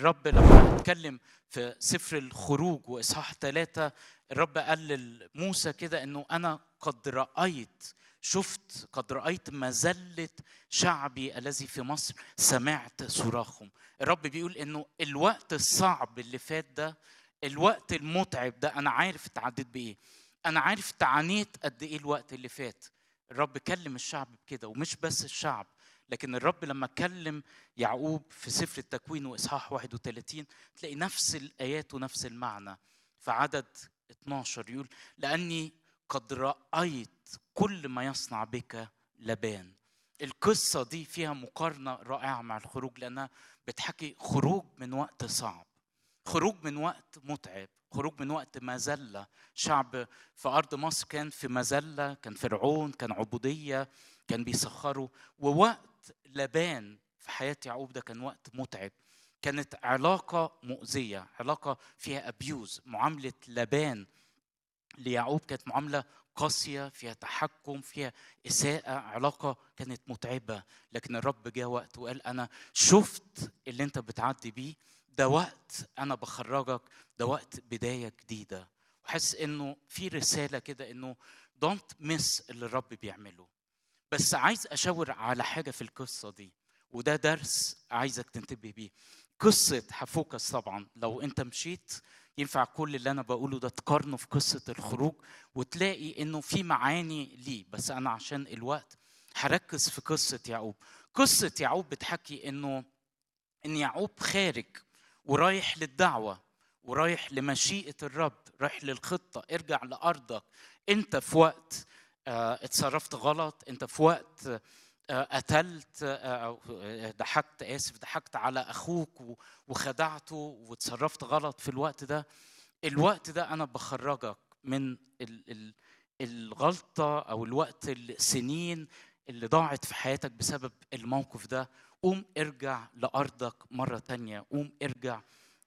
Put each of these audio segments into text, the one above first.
الرب لما اتكلم في سفر الخروج واصحاح ثلاثة الرب قال لموسى كده انه انا قد رايت شفت قد رايت مذله شعبي الذي في مصر سمعت صراخهم الرب بيقول انه الوقت الصعب اللي فات ده الوقت المتعب ده انا عارف اتعديت بايه انا عارف تعانيت قد ايه الوقت اللي فات الرب كلم الشعب بكده ومش بس الشعب لكن الرب لما كلم يعقوب في سفر التكوين واصحاح 31 تلاقي نفس الايات ونفس المعنى في عدد 12 يقول لاني قد رايت كل ما يصنع بك لبان القصه دي فيها مقارنه رائعه مع الخروج لانها بتحكي خروج من وقت صعب خروج من وقت متعب خروج من وقت مذله شعب في ارض مصر كان في مذله كان فرعون كان عبوديه كان بيسخروا ووقت لبان في حياه يعقوب ده كان وقت متعب كانت علاقه مؤذيه علاقه فيها ابيوز معامله لبان ليعقوب كانت معامله قاسيه فيها تحكم فيها اساءه علاقه كانت متعبه لكن الرب جاء وقت وقال انا شفت اللي انت بتعدي بيه ده وقت انا بخرجك ده وقت بدايه جديده وحس انه في رساله كده انه دونت مس اللي الرب بيعمله بس عايز اشاور على حاجه في القصه دي وده درس عايزك تنتبه بيه قصه هفوكس طبعا لو انت مشيت ينفع كل اللي انا بقوله ده تقارنه في قصه الخروج وتلاقي انه في معاني ليه بس انا عشان الوقت هركز في قصه يعقوب قصه يعقوب بتحكي انه ان يعقوب خارج ورايح للدعوه ورايح لمشيئه الرب رايح للخطه ارجع لارضك انت في وقت اه اتصرفت غلط انت في وقت اه قتلت اه ضحكت اسف ضحكت على اخوك وخدعته وتصرفت غلط في الوقت ده الوقت ده انا بخرجك من ال ال الغلطه او الوقت السنين اللي ضاعت في حياتك بسبب الموقف ده قوم ارجع لارضك مره تانية قوم ارجع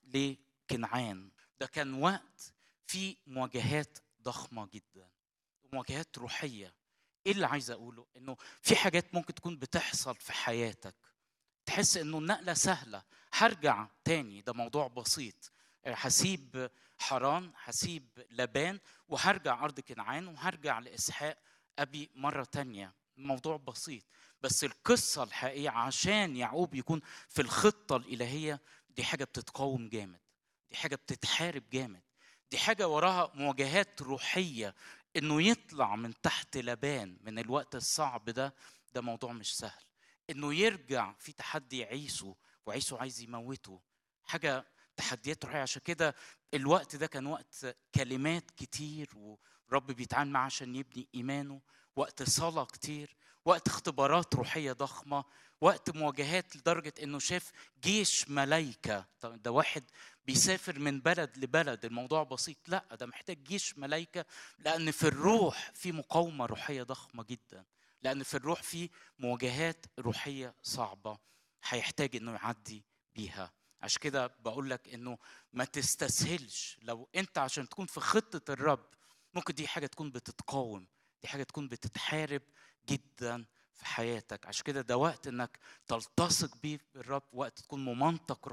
لكنعان ده كان وقت فيه مواجهات ضخمه جدا مواجهات روحيه ايه اللي عايز اقوله انه في حاجات ممكن تكون بتحصل في حياتك تحس انه النقله سهله هرجع تاني ده موضوع بسيط هسيب حران هسيب لبان وهرجع ارض كنعان وهرجع لاسحاق ابي مره تانية موضوع بسيط بس القصه الحقيقيه عشان يعقوب يكون في الخطه الالهيه دي حاجه بتتقاوم جامد دي حاجه بتتحارب جامد دي حاجه وراها مواجهات روحيه انه يطلع من تحت لبان من الوقت الصعب ده ده موضوع مش سهل انه يرجع في تحدي عيسو وعيسو عايز يموته حاجه تحديات روحيه عشان كده الوقت ده كان وقت كلمات كتير ورب بيتعامل معاه عشان يبني ايمانه وقت صلاه كتير وقت اختبارات روحيه ضخمه وقت مواجهات لدرجه انه شاف جيش ملايكه ده واحد بيسافر من بلد لبلد الموضوع بسيط لا ده محتاج جيش ملايكه لان في الروح في مقاومه روحيه ضخمه جدا لان في الروح في مواجهات روحيه صعبه هيحتاج انه يعدي بيها عشان كده بقول لك انه ما تستسهلش لو انت عشان تكون في خطه الرب ممكن دي حاجه تكون بتتقاوم دي حاجه تكون بتتحارب جدا في حياتك عشان كده ده وقت انك تلتصق بيه بالرب وقت تكون ممانطق